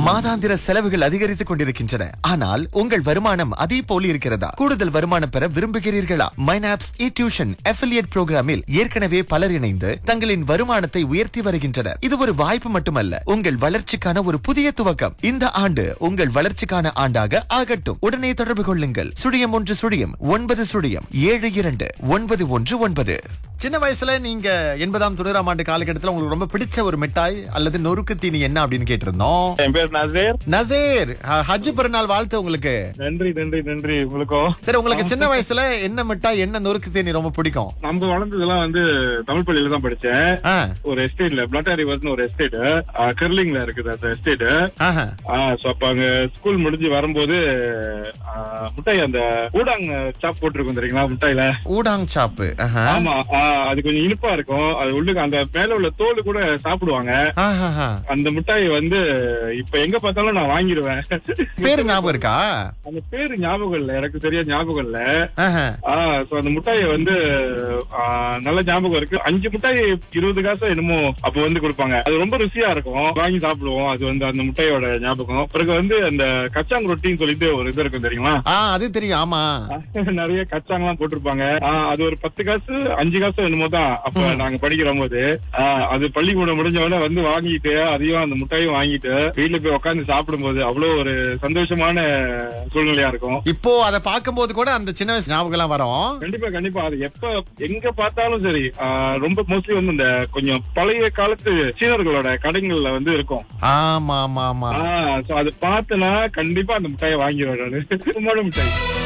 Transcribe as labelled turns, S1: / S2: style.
S1: மாதாந்திர செலவுகள் அதிகரித்துக் கொண்டிருக்கின்றன ஆனால் உங்கள் வருமானம் அதே போல் இருக்கிறதா கூடுதல் வருமானம் பெற விரும்புகிறீர்களா மைனாப்ஸ் இ டியூஷன் அஃபிலியேட் புரோகிராமில் ஏற்கனவே பலர் இணைந்து தங்களின் வருமானத்தை உயர்த்தி வருகின்றனர் இது ஒரு வாய்ப்பு மட்டுமல்ல உங்கள் வளர்ச்சிக்கான ஒரு புதிய துவக்கம் இந்த ஆண்டு உங்கள் வளர்ச்சிக்கான ஆண்டாக ஆகட்டும் உடனே தொடர்பு கொள்ளுங்கள் சுழியம் ஒன்று சுழியம் ஒன்பது சுழியம் ஏழு இரண்டு ஒன்பது ஒன்று ஒன்பது சின்ன வயசுல நீங்க எண்பதாம் தொண்ணூறாம் ஆண்டு காலகட்டத்தில் உங்களுக்கு ரொம்ப பிடிச்ச ஒரு மிட்டாய் அல்லது நொறுக்கு தீனி என்ன அப்படின்னு கேட்டிருந்தோம்
S2: என் பேர் நசீர்
S1: நசீர் ஹ- ஹஜ் பிறநாள் வாழ்த்து உங்களுக்கு
S2: நன்றி நன்றி நன்றி உங்களுக்கும்
S1: சரி உங்களுக்கு சின்ன வயசுல என்ன மிட்டாய் என்ன நொறுக்கு தீனி ரொம்ப பிடிக்கும்
S2: நம்ம வளர்ந்ததெல்லாம் வந்து தமிழ் பள்ளியில தான் படிச்சேன்
S1: ஆ,
S2: ஒரு எஸ்டேட்ல பிளட்டா ரிவர்ஸ்னு ஒரு எஸ்டேட் கெர்லிங்ல இருக்குது அந்த எஸ்டேட்
S1: ஆஹா.
S2: சோ அப்ப அங்க ஸ்கூல் முடிஞ்சு வரும்போது ஆ, மிட்டாய் அந்த ஊடாங் சாப் போட்டிருக்கும் தெரியுங்களா மிட்டாயில
S1: ஊடாங் சாப்பு ஆஹா.
S2: ஆமா ஆ, அது கொஞ்சம் இனிப்பா இருக்கும் அது உள்ளுக்கு அந்த மேல உள்ள தோல் கூட சாப்பிடுவாங்க
S1: ஆஹாஹா.
S2: அந்த மிட்டாய் வந்து இப்ப எங்க பார்த்தாலும் நான் வாங்கிடுவேன்
S1: பேரு ஞாபகம் இருக்கா
S2: அந்த பேரு ஞாபகம் இல்ல எனக்கு சரியா ஞாபகம் இல்ல
S1: ஆஹா.
S2: ஆஹ் சோ அந்த முட்டாயை வந்து ஆஹ், நல்ல ஞாபகம் இருக்கு அஞ்சு முட்டாய் இருபது காசு என்னமோ அப்ப வந்து கொடுப்பாங்க அது ரொம்ப ருசியா இருக்கும் வாங்கி சாப்பிடுவோம் அது வந்து அந்த முட்டையோட ஞாபகம் பிறகு வந்து அந்த கச்சாங் ரொட்டின்னு சொல்லிட்டு ஒரு இது இருக்கும் தெரியுமா
S1: ஆ அது தெரியும் ஆமா
S2: நிறைய கச்சாங்கெல்லாம் போட்டிருப்பாங்க ஆஹ், அது ஒரு பத்து காசு அஞ்சு காசு என்னமோ தான் அப்ப நாங்க படிக்கிற போது ஆஹ், அது பள்ளிக்கூடம் முடிஞ்ச உடனே வந்து வாங்கிட்டு அதையும் அந்த முட்டையும் வாங்கிட்டு வீட்டுல போய் உட்காந்து சாப்பிடும்போது அவ்வளவு ஒரு சந்தோஷமான சூழ்நிலையா இருக்கும்
S1: இப்போ அதை பார்க்கும்போது கூட அந்த சின்ன வயசு ஞாபகம் எல்லாம் வரும்
S2: கண்டிப்பா கண்டிப்பா அது எப்ப எங்க பார்த்தாலும் சரி ஆஹ் ரொம்ப மோஸ்ட்லி வந்து இந்த கொஞ்சம் பழைய காலத்து சீனர்களோட கடைகள்ல வந்து இருக்கும்
S1: ஆமா ஆமா ஆமா
S2: ஆஹ் சோ அது பார்த்தனா கண்டிப்பா அந்த மிட்டாயை வாங்கிடுவேன் நானு சும்மான மிட்டாய்